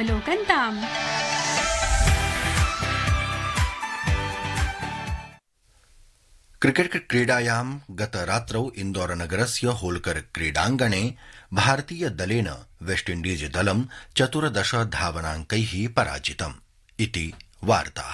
अवलोकन्ताम् cricket क्रीडायां गतरात्रौ इन्दौरनगरस्य होलकर क्रीडाङ्गणे भारतीय दलेन वेस्टइण्डीज दलं चतुर्दश धावनाङ्कै पराजितम् इति वार्ताः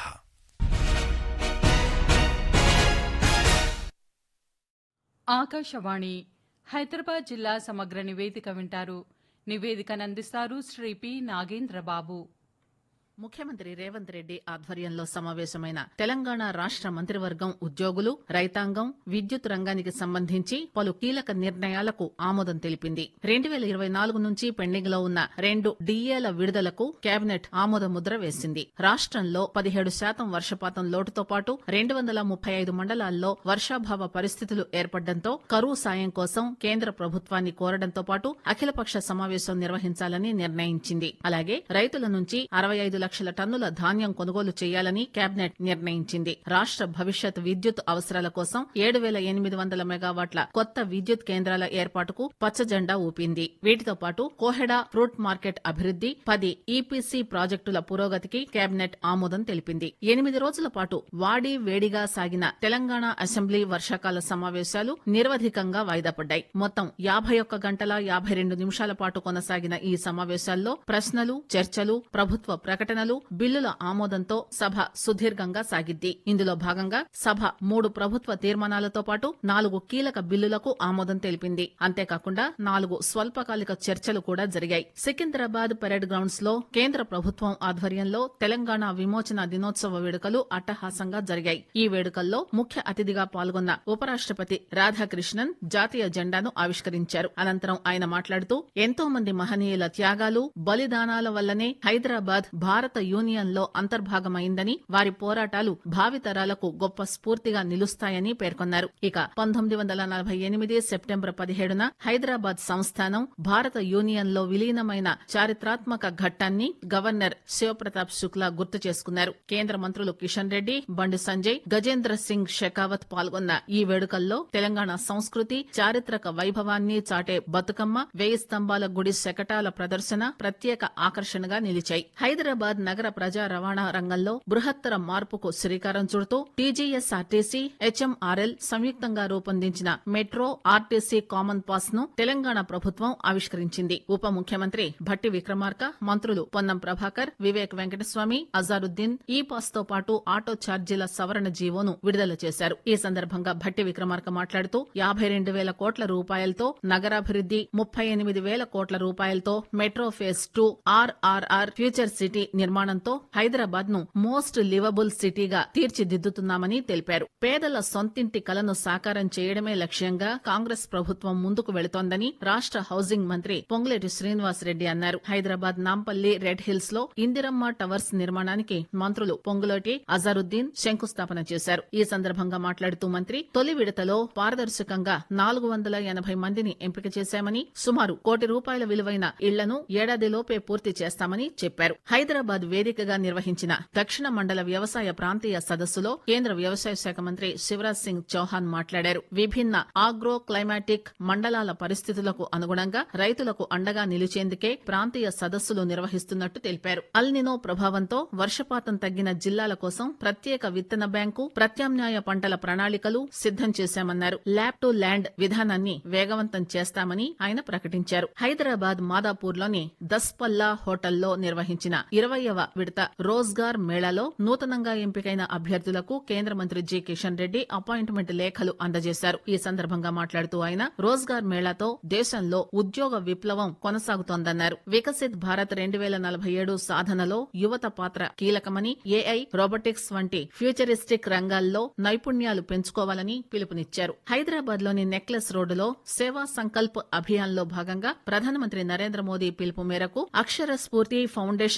ఆకాశవాణి హైదరాబాద్ జిల్లా సమగ్ర నివేదిక వింటారు నివేదికనందిస్తారు శ్రీ పి నాగేంద్రబాబు ముఖ్యమంత్రి రేవంత్ రెడ్డి ఆధ్వర్యంలో సమావేశమైన తెలంగాణ రాష్ట మంత్రివర్గం ఉద్యోగులు రైతాంగం విద్యుత్ రంగానికి సంబంధించి పలు కీలక నిర్ణయాలకు ఆమోదం తెలిపింది రెండు వేల ఇరవై నాలుగు నుంచి పెండింగ్ లో ఉన్న రెండు డిఏల విడుదలకు కేబినెట్ ఆమోద ముద్ర వేసింది రాష్టంలో పదిహేడు శాతం వర్షపాతం లోటుతో పాటు రెండు వందల ముప్పై ఐదు మండలాల్లో వర్షాభావ పరిస్థితులు ఏర్పడడంతో కరువు సాయం కోసం కేంద్ర ప్రభుత్వాన్ని కోరడంతో పాటు అఖిలపక్ష సమావేశం నిర్వహించాలని నిర్ణయించింది అలాగే రైతుల నుంచి అరవై ఐదు లక్షల టన్నుల ధాన్యం కొనుగోలు చేయాలని కేబినెట్ నిర్ణయించింది రాష్ట భవిష్యత్ విద్యుత్ అవసరాల కోసం ఏడు వేల ఎనిమిది వందల మెగావాట్ల కొత్త విద్యుత్ కేంద్రాల ఏర్పాటుకు పచ్చజెండా ఊపింది వీటితో పాటు కోహెడా ఫ్రూట్ మార్కెట్ అభివృద్ది పది ఈపీసీ ప్రాజెక్టుల పురోగతికి కేబినెట్ ఆమోదం తెలిపింది ఎనిమిది రోజుల పాటు వాడి వేడిగా సాగిన తెలంగాణ అసెంబ్లీ వర్షాకాల సమావేశాలు నిరవధికంగా వాయిదా పడ్డాయి మొత్తం యాభై ఒక్క గంటల యాభై రెండు నిమిషాల పాటు కొనసాగిన ఈ సమావేశాల్లో ప్రశ్నలు చర్చలు ప్రభుత్వ ప్రకటనలు బిల్లుల ఆమోదంతో సభ సుదీర్ఘంగా సాగిద్ది ఇందులో భాగంగా సభ మూడు ప్రభుత్వ తీర్మానాలతో పాటు నాలుగు కీలక బిల్లులకు ఆమోదం తెలిపింది అంతేకాకుండా నాలుగు స్వల్పకాలిక చర్చలు కూడా జరిగాయి సికింద్రాబాద్ పరేడ్ గ్రౌండ్స్ లో కేంద్ర ప్రభుత్వం ఆధ్వర్యంలో తెలంగాణ విమోచన దినోత్సవ వేడుకలు అట్టహాసంగా జరిగాయి ఈ వేడుకల్లో ముఖ్య అతిథిగా పాల్గొన్న ఉపరాష్టపతి రాధాకృష్ణన్ జాతీయ జెండాను ఆవిష్కరించారు అనంతరం ఆయన మాట్లాడుతూ ఎంతో మంది మహనీయుల త్యాగాలు బలిదానాల వల్లనే హైదరాబాద్ భారత యూనియన్ లో అంతర్భాగమైందని వారి పోరాటాలు భావితరాలకు గొప్ప స్ఫూర్తిగా నిలుస్తాయని పేర్కొన్నారు ఇక పంతొమ్మిది వందల నలభై ఎనిమిది సెప్టెంబర్ పదిహేడున హైదరాబాద్ సంస్థానం భారత యూనియన్ లో విలీనమైన చారిత్రాత్మక ఘట్టాన్ని గవర్నర్ శివప్రతాప్ శుక్లా గుర్తు చేసుకున్నారు కేంద్ర మంత్రులు కిషన్ రెడ్డి బండి సంజయ్ గజేంద్ర సింగ్ షెకావత్ పాల్గొన్న ఈ వేడుకల్లో తెలంగాణ సంస్కృతి చారిత్రక వైభవాన్ని చాటే బతుకమ్మ వేయి స్తంభాల గుడి శకటాల ప్రదర్శన ప్రత్యేక ఆకర్షణగా నిలిచాయి హైదరాబాద్ నగర ప్రజా రవాణా రంగంలో బృహత్తర మార్పుకు శ్రీకారం చుడుతూ టీజీఎస్ఆర్టీసీ హెచ్ఎంఆర్ఎల్ సంయుక్తంగా రూపొందించిన మెట్రో ఆర్టీసీ కామన్ పాస్ ను తెలంగాణ ప్రభుత్వం ఆవిష్కరించింది ఉప ముఖ్యమంత్రి భట్టి విక్రమార్క మంత్రులు పొన్నం ప్రభాకర్ వివేక్ వెంకటస్వామి అజారుద్దీన్ ఈ పాస్ తో పాటు ఆటో ఛార్జీల సవరణ జీవోను విడుదల చేశారు ఈ సందర్భంగా భట్టి విక్రమార్క మాట్లాడుతూ యాభై రెండు వేల కోట్ల రూపాయలతో నగరాభివృద్ది ముప్పై ఎనిమిది వేల కోట్ల రూపాయలతో metro phase two R R R future city నిర్మాణంతో హైదరాబాద్ ను మోస్ట్ లివబుల్ సిటీగా తీర్చిదిద్దుతున్నామని తెలిపారు పేదల సొంతింటి కలను సాకారం చేయడమే లక్ష్యంగా కాంగ్రెస్ ప్రభుత్వం ముందుకు వెళుతోందని రాష్ట హౌసింగ్ మంత్రి పొంగులేటి శ్రీనివాసరెడ్డి అన్నారు హైదరాబాద్ నాంపల్లి రెడ్ హిల్స్ లో ఇందిరమ్మ టవర్స్ నిర్మాణానికి మంత్రులు పొంగులేటి అజారుద్దీన్ శంకుస్థాపన చేశారు ఈ సందర్భంగా మాట్లాడుతూ మంత్రి తొలి విడతలో పారదర్శకంగా నాలుగు వందల ఎనభై మందిని ఎంపిక చేశామని సుమారు కోటి రూపాయల విలువైన ఇళ్లను ఏడాదిలోపే పూర్తి చేస్తామని చెప్పారు హైదరాబాద్ వేదికగా నిర్వహించిన దక్షిణ మండల వ్యవసాయ ప్రాంతీయ సదస్సులో కేంద్ర వ్యవసాయ శాఖ మంత్రి శివరాజ్ సింగ్ చౌహాన్ మాట్లాడారు విభిన్న ఆగ్రో క్లైమాటిక్ మండలాల పరిస్థితులకు అనుగుణంగా రైతులకు అండగా నిలిచేందుకే ప్రాంతీయ సదస్సులు నిర్వహిస్తున్నట్టు తెలిపారు అల్నినో ప్రభావంతో వర్షపాతం తగ్గిన జిల్లాల కోసం ప్రత్యేక విత్తన బ్యాంకు ప్రత్యామ్నాయ పంటల ప్రణాళికలు సిద్దం చేశామన్నారు ల్యాబ్ టు ల్యాండ్ విధానాన్ని వేగవంతం చేస్తామని ఆయన ప్రకటించారు హైదరాబాద్ మాదాపూర్లోని దస్పల్లా హోటల్లో నిర్వహించిన ఇరవయవ విడత రోజ్గార్ మేళాలో నూతనంగా ఎంపికైన అభ్యర్థులకు కేంద్ర మంత్రి జి కిషన్ రెడ్డి అపాయింట్మెంట్ లేఖలు అందజేశారు ఈ సందర్భంగా మాట్లాడుతూ ఆయన రోజ్గార్ మేళాతో దేశంలో ఉద్యోగ విప్లవం కొనసాగుతోందన్నారు వికసిత్ భారత్ రెండు వేల నలభై ఏడు సాధనలో యువత పాత్ర కీలకమని ఏఐ రోబోటిక్స్ వంటి ఫ్యూచరిస్టిక్ రంగాల్లో నైపుణ్యాలు పెంచుకోవాలని పిలుపునిచ్చారు హైదరాబాద్ లోని నెక్లెస్ రోడ్డులో సేవా సంకల్ప్ అభియాన్ లో భాగంగా ప్రధానమంత్రి నరేంద్ర మోదీ పిలుపు మేరకు అక్షర స్ఫూర్తి ఫౌండేషన్ ఆధ్వర్యంలో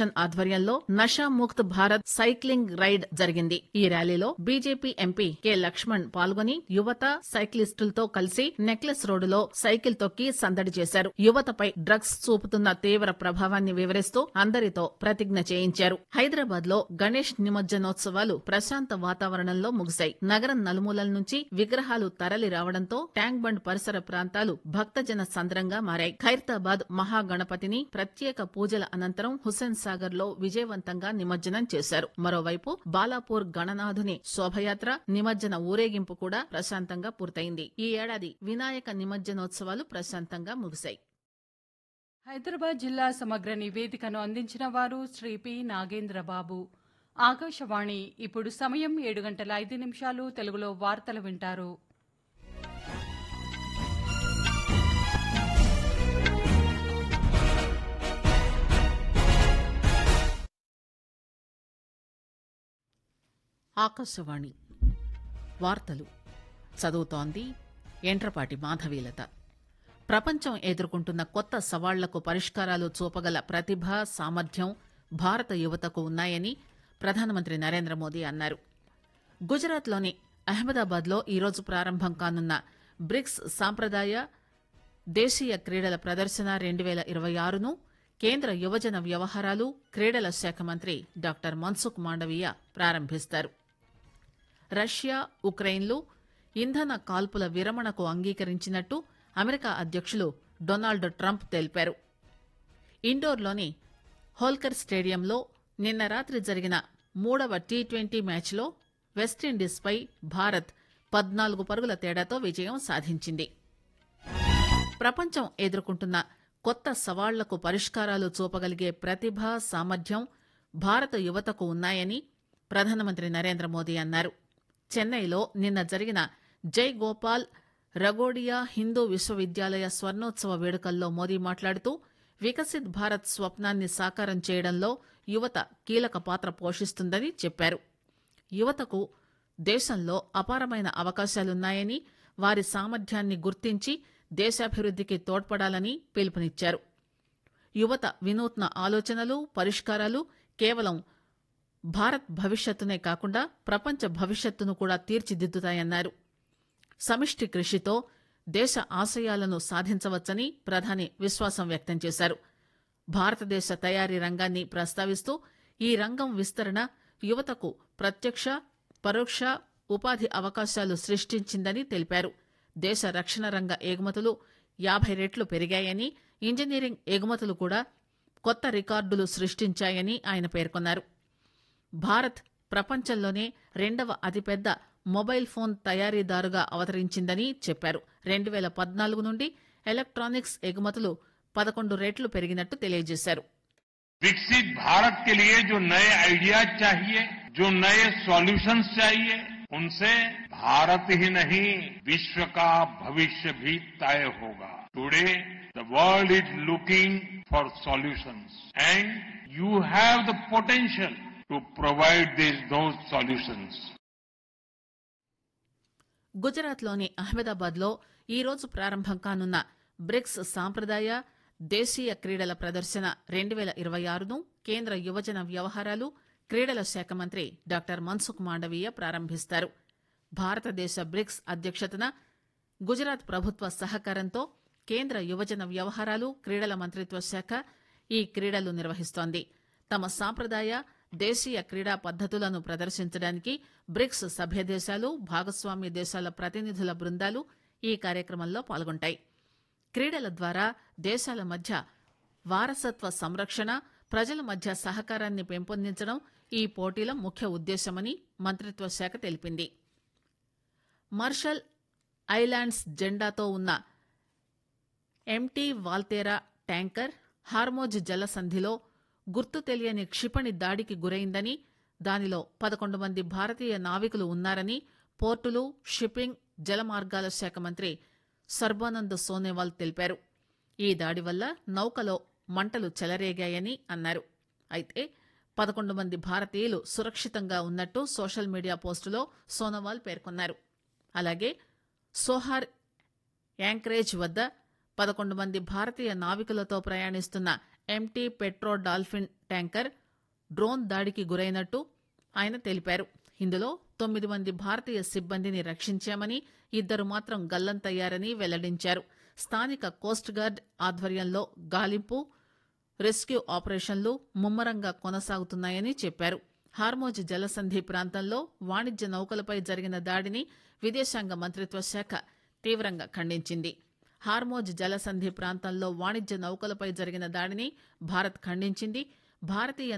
ఆధ్వర్యంలో నషా ముక్త్ భారత్ సైక్లింగ్ రైడ్ జరిగింది ఈ ర్యాలీలో బీజేపీ ఎంపీ కె లక్ష్మణ్ పాల్గొని యువత సైక్లిస్టులతో కలిసి నెక్లెస్ రోడ్డులో సైకిల్ తొక్కి సందడి చేశారు యువతపై డ్రగ్స్ చూపుతున్న తీవ్ర ప్రభావాన్ని వివరిస్తూ అందరితో ప్రతిజ్ఞ చేయించారు హైదరాబాద్ లో గణేష్ నిమజ్జనోత్సవాలు ప్రశాంత వాతావరణంలో ముగిశాయి నగరం నలుమూలల నుంచి విగ్రహాలు తరలి రావడంతో ట్యాంక్ బండ్ పరిసర ప్రాంతాలు భక్తజన సంద్రంగా మారాయి ఖైరతాబాద్ మహాగణపతిని ప్రత్యేక పూజల అనంతరం హుస్సేన్ సాగర్ లో విజయవంతంగా నిమజ్జనం చేశారు మరోవైపు బాలాపూర్ గణనాథుని శోభయాత్ర నిమజ్జన ఊరేగింపు కూడా ప్రశాంతంగా పూర్తయింది ఈ ఏడాది వినాయక నిమజ్జనోత్సవాలు ప్రశాంతంగా ముగిశాయి హైదరాబాద్ జిల్లా సమగ్ర నివేదికను అందించిన వారు శ్రీ పి నాగేంద్రబాబు ఆకాశవాణి ఇప్పుడు సమయం ఏడు గంటల ఐదు నిమిషాలు తెలుగులో వార్తలు వింటారు ఆకాశవాణి వార్తలు చదువుతోంది ఎంట్రపాటి మాధవీలత ప్రపంచం ఎదుర్కొంటున్న కొత్త సవాళ్లకు పరిష్కారాలు చూపగల ప్రతిభ సామర్థ్యం భారత యువతకు ఉన్నాయని ప్రధానమంత్రి నరేంద్ర మోదీ అన్నారు గుజరాత్లోని అహ్మదాబాద్లో ఈరోజు ప్రారంభం కానున్న బ్రిక్స్ సాంప్రదాయ దేశీయ క్రీడల ప్రదర్శన రెండు వేల ఇరవై ఆరును కేంద్ర యువజన వ్యవహారాలు క్రీడల శాఖ మంత్రి డాక్టర్ మన్సుఖ్ మాండవీయ ప్రారంభిస్తారు రష్యా ఉక్రెయిన్లు ఇంధన కాల్పుల విరమణకు అంగీకరించినట్టు అమెరికా అధ్యక్షులు డొనాల్డ్ ట్రంప్ తెలిపారు ఇండోర్లోని హోల్కర్ స్టేడియంలో నిన్న రాత్రి జరిగిన మూడవ టీ ట్వంటీ మ్యాచ్లో వెస్టిండీస్పై భారత్ పద్నాలుగు పరుగుల తేడాతో విజయం సాధించింది ప్రపంచం ఎదుర్కొంటున్న కొత్త సవాళ్లకు పరిష్కారాలు చూపగలిగే ప్రతిభ సామర్థ్యం భారత యువతకు ఉన్నాయని ప్రధానమంత్రి నరేంద్ర మోదీ అన్నారు చెన్నైలో నిన్న జరిగిన జై గోపాల్ రగోడియా హిందూ విశ్వవిద్యాలయ స్వర్ణోత్సవ వేడుకల్లో మోదీ మాట్లాడుతూ వికసిత్ భారత్ స్వప్నాన్ని సాకారం చేయడంలో యువత కీలక పాత్ర పోషిస్తుందని చెప్పారు యువతకు దేశంలో అపారమైన అవకాశాలున్నాయని వారి సామర్థ్యాన్ని గుర్తించి దేశాభివృద్ధికి తోడ్పడాలని పిలుపునిచ్చారు యువత వినూత్న ఆలోచనలు పరిష్కారాలు కేవలం భారత్ భవిష్యత్తునే కాకుండా ప్రపంచ భవిష్యత్తును కూడా తీర్చిదిద్దుతాయన్నారు సమిష్టి కృషితో దేశ ఆశయాలను సాధించవచ్చని ప్రధాని విశ్వాసం వ్యక్తం చేశారు భారతదేశ తయారీ రంగాన్ని ప్రస్తావిస్తూ ఈ రంగం విస్తరణ యువతకు ప్రత్యక్ష పరోక్ష ఉపాధి అవకాశాలు సృష్టించిందని తెలిపారు దేశ రక్షణ రంగ ఎగుమతులు యాభై రెట్లు పెరిగాయని ఇంజనీరింగ్ ఎగుమతులు కూడా కొత్త రికార్డులు సృష్టించాయని ఆయన పేర్కొన్నారు భారత్ ప్రపంచంలోనే రెండవ అతిపెద్ద మొబైల్ ఫోన్ తయారీదారుగా అవతరించిందని చెప్పారు రెండు వేల పద్నాలుగు నుండి ఎలక్ట్రానిక్స్ ఎగుమతులు పదకొండు రెట్లు పెరిగినట్టు తెలియజేశారు विकसित भारत के लिए जो नए आइडियाज चाहिए जो नए सॉल्यूशंस चाहिए उनसे भारत ही नहीं विश्व का भविष्य भी तय होगा today the world is looking for solutions and you have the potential to provide this those solutions గుజరాత్లోని అహ్మదాబాద్లో ఈ రోజు ప్రారంభం కానున్న బ్రిక్స్ సాంప్రదాయ దేశీయ క్రీడల ప్రదర్శన రెండు వేల ఇరవై ఆరును కేంద్ర యువజన వ్యవహారాలు క్రీడల శాఖ మంత్రి డాక్టర్ మన్సుఖ్ మాండవీయ ప్రారంభిస్తారు భారతదేశ బ్రిక్స్ అధ్యక్షతన గుజరాత్ ప్రభుత్వ సహకారంతో కేంద్ర యువజన వ్యవహారాలు క్రీడల మంత్రిత్వ శాఖ ఈ క్రీడలు నిర్వహిస్తోంది తమ సాంప్రదాయ దేశీయ క్రీడా పద్దతులను ప్రదర్శించడానికి బ్రిక్స్ సభ్య దేశాలు భాగస్వామ్య దేశాల ప్రతినిధుల బృందాలు ఈ కార్యక్రమంలో పాల్గొంటాయి క్రీడల ద్వారా దేశాల మధ్య వారసత్వ సంరక్షణ ప్రజల మధ్య సహకారాన్ని పెంపొందించడం ఈ పోటీల ముఖ్య ఉద్దేశమని మంత్రిత్వ శాఖ తెలిపింది మార్షల్ ఐలాండ్స్ జెండాతో ఉన్న ఎంటీ వాల్తేరా ట్యాంకర్ హార్మోజ్ జలసంధిలో గుర్తు తెలియని క్షిపణి దాడికి గురైందని దానిలో పదకొండు మంది భారతీయ నావికులు ఉన్నారని పోర్టులు షిప్పింగ్ జలమార్గాల శాఖ మంత్రి సర్బానంద్ సోనేవాల్ తెలిపారు ఈ దాడి వల్ల నౌకలో మంటలు చెలరేగాయని అన్నారు అయితే పదకొండు మంది భారతీయులు సురక్షితంగా ఉన్నట్టు సోషల్ మీడియా పోస్టులో సోనోవాల్ పేర్కొన్నారు అలాగే సోహార్ యాంకరేజ్ వద్ద పదకొండు మంది భారతీయ నావికులతో ప్రయాణిస్తున్న M T petro dolphin tanker drone దాడికి గురైనట్టు ఆయన తెలిపారు ఇందులో తొమ్మిది మంది భారతీయ సిబ్బందిని రక్షించామని ఇద్దరు మాత్రం గల్లంతయ్యారని వెల్లడించారు స్థానిక కోస్ట్ గార్డ్ ఆధ్వర్యంలో గాలింపు రెస్క్యూ ఆపరేషన్లు ముమ్మరంగా కొనసాగుతున్నాయని చెప్పారు హార్మోజ్ జలసంధి ప్రాంతంలో వాణిజ్య నౌకలపై జరిగిన దాడిని విదేశాంగ మంత్రిత్వ శాఖ తీవ్రంగా ఖండించింది హార్మోజ్ జలసంధి ప్రాంతంలో వాణిజ్య నౌకలపై జరిగిన దాడిని భారత్ ఖండించింది భారతీయ